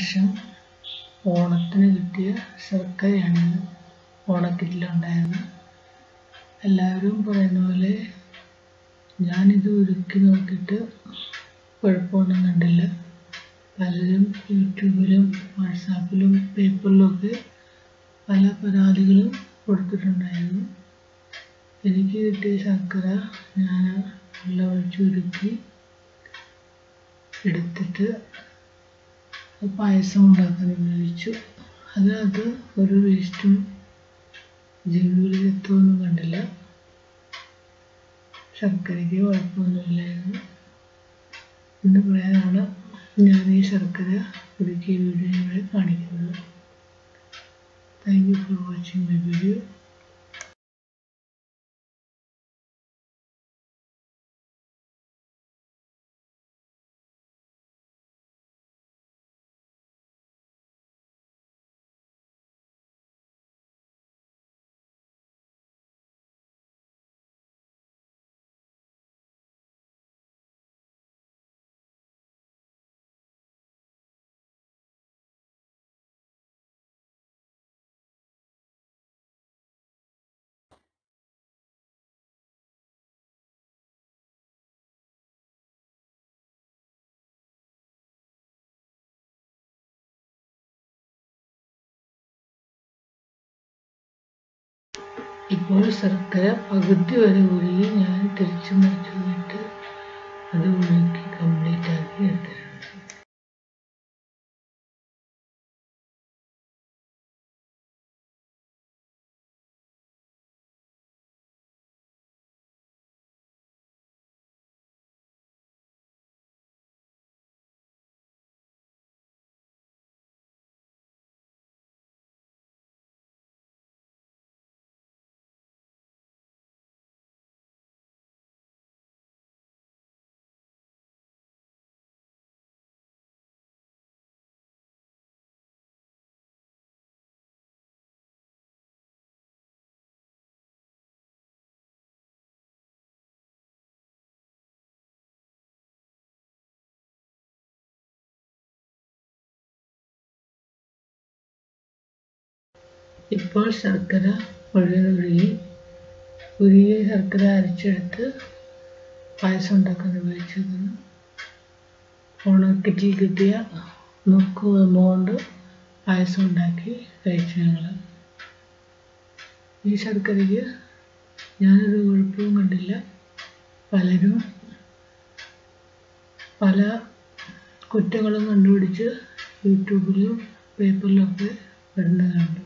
വർഷം ഓണത്തിന് കിട്ടിയ ശർക്കരയാണിത് ഓണക്കിറ്റിലുണ്ടായത് എല്ലാവരും പറയുന്ന പോലെ ഞാനിത് ഉരുക്കി നോക്കിയിട്ട് കുഴപ്പമൊന്നും കണ്ടില്ല പലരും യൂട്യൂബിലും വാട്സാപ്പിലും പേപ്പറിലുമൊക്കെ പല പരാതികളും കൊടുത്തിട്ടുണ്ടായിരുന്നു എനിക്ക് കിട്ടിയ ശർക്കര ഞാൻ വെള്ളം ഒഴിച്ച് ഉരുക്കി എടുത്തിട്ട് പായസം ഉണ്ടാക്കാൻ ഉപയോഗിച്ചു അതിനകത്ത് ഒരു വേസ്റ്റും ജീവിതത്വമൊന്നും കണ്ടില്ല ശർക്കരയ്ക്ക് കുഴപ്പമൊന്നുമില്ലായിരുന്നു എന്ന് പറയാനാണ് ഞാൻ ഈ ശർക്കര ഉരുക്കിയ വീഡിയോ ഇവിടെ കാണിക്കുന്നത് thank you for watching my video ഇപ്പോൾ ശർക്കര പകുതി വരെ ഉരുകി ഞാൻ തിരിച്ചു മറിച്ചു വിട്ട് അത് ഉരുക്കി കംപ്ലീറ്റ് ആക്കി എടുത്തിട്ടുണ്ട് ഇപ്പോൾ ശർക്കര മുഴുവൻ ഉരുകി ഉരുകിയ ശർക്കര അരച്ചെടുത്ത് പായസം ഉണ്ടാക്കാൻ ഉപയോഗിച്ചിരുന്നു ഓണക്കിറ്റിൽ കിട്ടിയ നുക്ക് കൊണ്ട് പായസം ഉണ്ടാക്കി കഴിച്ചു ഞങ്ങൾ ഈ ശർക്കരയ്ക്ക് ഞാനൊരു കുഴപ്പവും കണ്ടില്ല പലരും പല കുറ്റങ്ങളും കണ്ടുപിടിച്ച് യൂട്യൂബിലും പേപ്പറിലൊക്കെ വരുന്നത് കണ്ടു